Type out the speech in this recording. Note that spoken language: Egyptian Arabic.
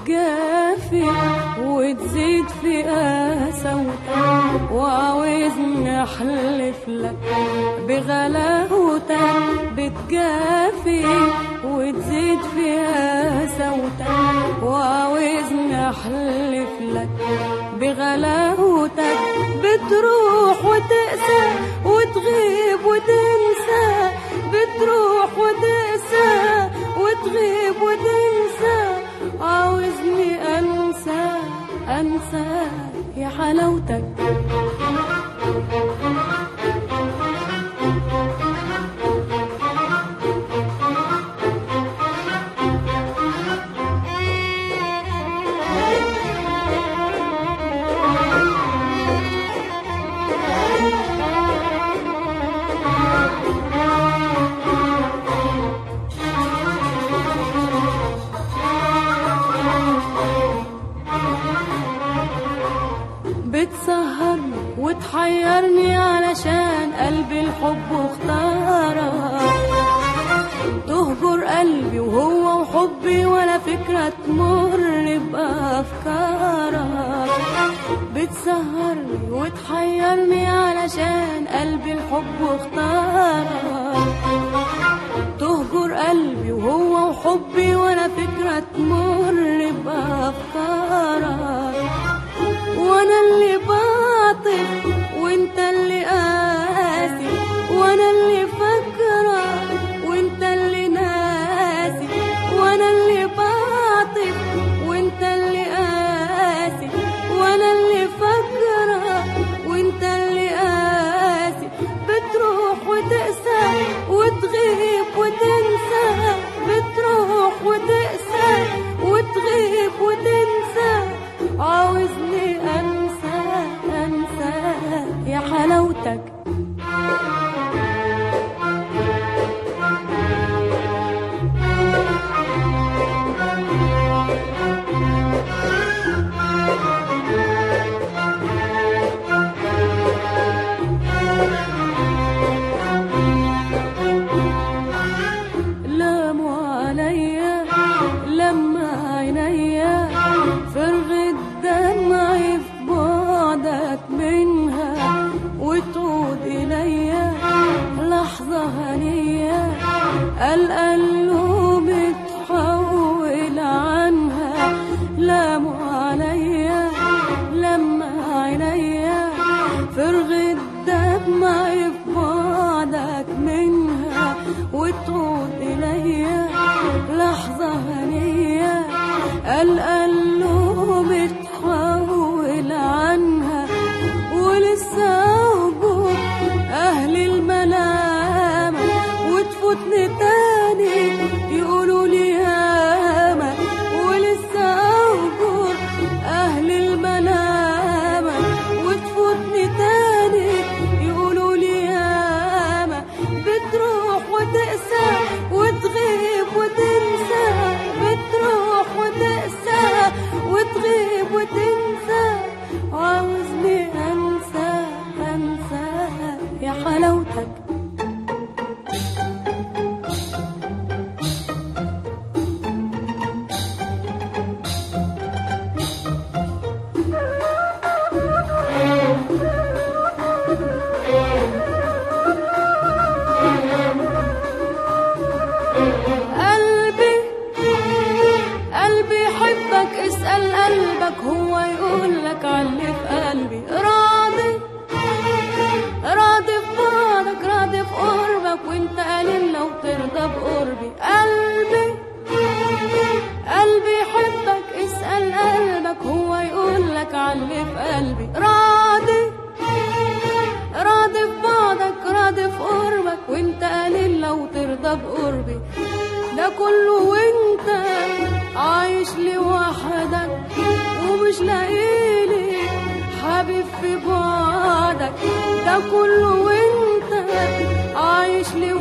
بتجافي وتزيد في قساوتك وعاوزني احلف لك بغلاوتك بتجافي وتزيد في قساوتك وعاوزني احلف لك بغلاوتك بتروح وتقسى وتغيب وتنسى بتروح وتقسى وتغيب وتنسى عاوزني انسى انسى يا حلاوتك بتسهرني وتحيرني علشان قلبي الحب اختارك تهجر قلبي وهو وحبي ولا فكرة تمر بأفكارك بتسهرني وتحيرني علشان قلبي الحب اختارك تهجر قلبي وهو وحبي ولا فكرة تمر بأفكارك وانا اللي باطل وانت اللي قاسي وانا اللي فاكره وانت اللي ناسي وانا اللي باطل وانت اللي قاسي وانا اللي فاكره وانت اللي قاسي بتروح وتقسى وتغيب وتنسى بتروح وتقسى وتغيب وتنسى عاوزني انسى انسى يا حلاوتك لاموا عليا لما عينيا فرغت دمعي في بعدك منها وتعود إليا لحظة هنية القلب بتحول عنها لاموا عليا لما عينيا فرغت دمعي في بعدك منها وتعود إليا لحظة هنية القلب بتحول عنها ولسه أهجر أهل الملامة وتفوتني تاني يقولوا لي ياما ولسه أهجر أهل الملامة وتفوتني تاني يقولوا لي ياما بتروح وتقسى وتغيب وتنسى بتروح وتقسى وتغيب وتنسى عاوزني انسى انسى يا حلاوتك قلبي قلبي يحبك اسأل قلبك هو يقول لك علي في قلبي راضي راضي في بعدك راضي في قربك وانت قليل لو ترضى بقربي قلبي قلبي يحبك اسأل قلبك هو يقول لك علي في قلبي راضي راضي في بعدك راضي في قربك وانت قليل لو ترضى بقربي ده كله وانت عايش لوحدك ومش لاقيلي حبيب في بعدك ده كله وانت عايش لوحدك